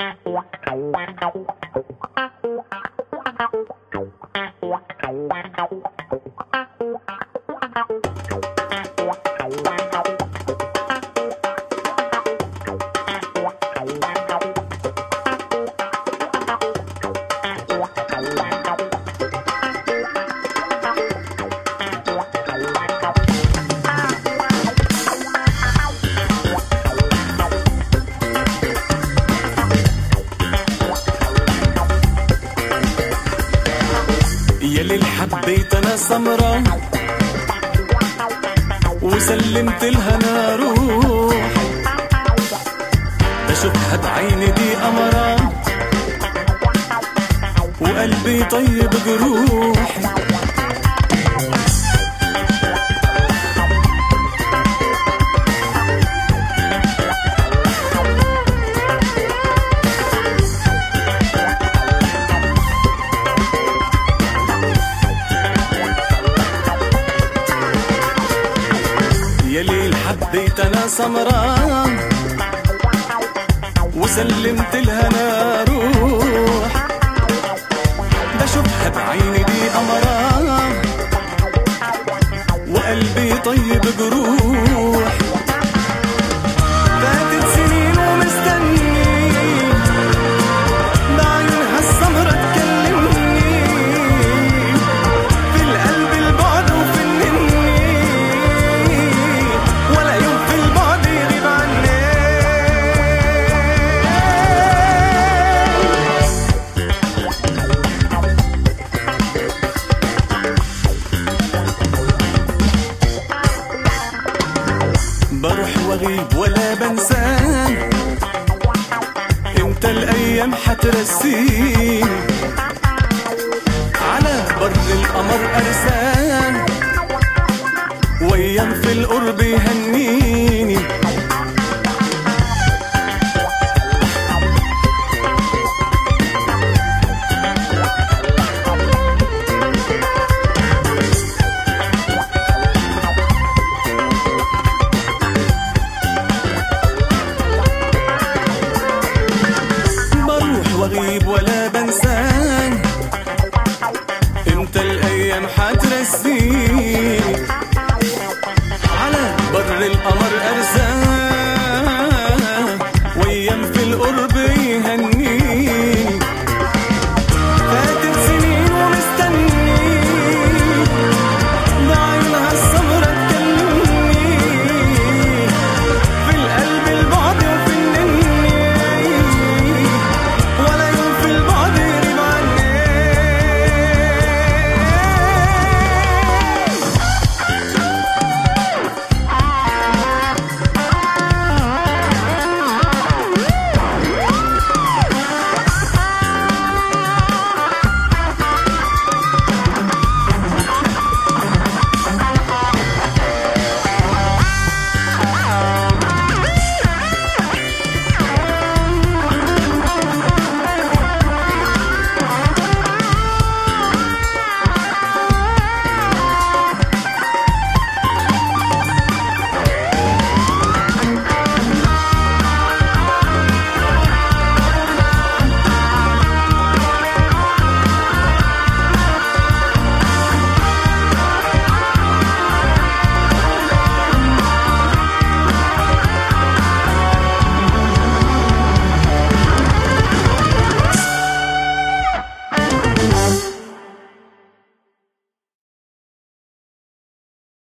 يلي حبيت انا سمرة وسلمت لها انا روح بشوفها بعيني دي قمرة وقلبي طيب جروحي يلي حبيت انا سمرة وسلمت لها انا روح بشوفها بعيني دي قمرة وقلبي طيب جروح فاتت سنين ومستني بعينها السمرة تكلمني في القلب البعد وفنني ولا يوم في البعد يغيب عني بروح واغيب ولا بنساه امتى الايام حترسيني على بر القمر ارسال وايام في القرب يهنيني بروح واغيب ولا بنساه امتى الايام حترسيني على بر القمر ارساه وايام في القرب يهنيني